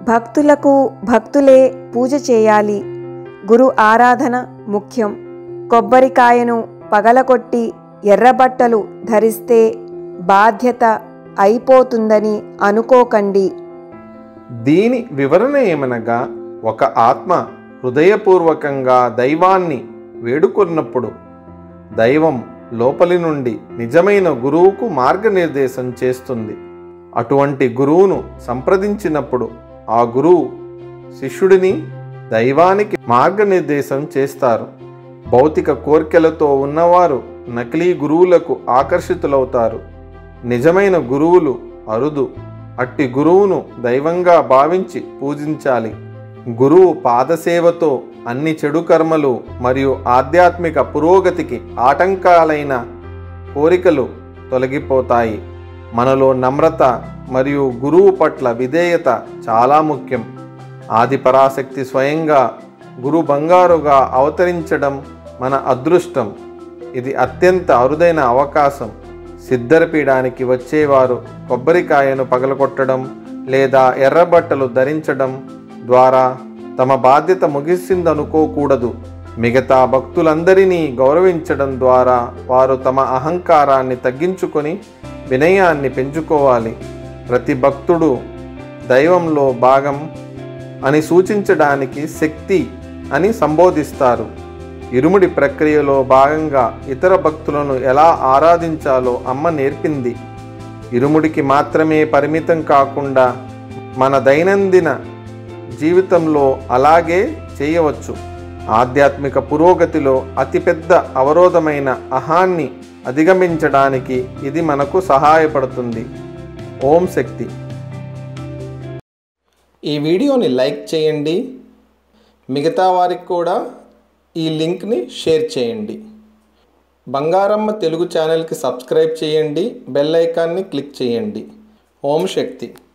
భక్తులకు భక్తులే పూజ చేయాలి గురు ఆరాధన ముఖ్యం కొబ్బరికాయను పగలకొట్టి ఎర్రబట్టలు ధరిస్తే బాధ్యత అయిపోతుందని అనుకోకండి దీని వివరణ ఏమనగా ఒక ఆత్మ హృదయపూర్వకంగా దైవాన్ని వేడుకున్నప్పుడు దైవం లోపలి నుండి నిజమైన గురువుకు మార్గనిర్దేశం చేస్తుంది అటువంటి గురువును సంప్రదించినప్పుడు ఆ గురువు శిష్యుడిని దైవానికి మార్గనిర్దేశం చేస్తారు భౌతిక కోర్కెలతో ఉన్నవారు నకిలీ గురువులకు ఆకర్షితులవుతారు నిజమైన గురువులు అరుదు అట్టి గురువును దైవంగా భావించి పూజించాలి గురువు పాదసేవతో అన్ని చెడు కర్మలు మరియు ఆధ్యాత్మిక పురోగతికి ఆటంకాలైన కోరికలు తొలగిపోతాయి మనలో నమ్రత మరియు గురువు పట్ల విధేయత చాలా ముఖ్యం ఆది పరాశక్తి స్వయంగా గురు బంగారుగా అవతరించడం మన అదృష్టం ఇది అత్యంత అరుదైన అవకాశం సిద్ధరపీయడానికి వచ్చేవారు కొబ్బరికాయను పగలగొట్టడం లేదా ఎర్రబట్టలు ధరించడం ద్వారా తమ బాధ్యత ముగిసిందనుకోకూడదు మిగతా భక్తులందరినీ గౌరవించడం ద్వారా వారు తమ అహంకారాన్ని తగ్గించుకొని వినయాన్ని పెంచుకోవాలి ప్రతి భక్తుడు దైవంలో భాగం అని సూచించడానికి శక్తి అని సంబోధిస్తారు ఇరుముడి ప్రక్రియలో భాగంగా ఇతర భక్తులను ఎలా ఆరాధించాలో అమ్మ నేర్పింది ఇరుముడికి మాత్రమే పరిమితం కాకుండా మన దైనందిన జీవితంలో అలాగే చేయవచ్చు ఆధ్యాత్మిక పురోగతిలో అతిపెద్ద అవరోధమైన అహాన్ని అధిగమించడానికి ఇది మనకు సహాయపడుతుంది ఓం శక్తి ఈ వీడియోని లైక్ చేయండి మిగతా వారికి కూడా ఈ లింక్ని షేర్ చేయండి బంగారమ్మ తెలుగు ఛానల్కి సబ్స్క్రైబ్ చేయండి బెల్ ఐకాన్ని క్లిక్ చేయండి ఓం శక్తి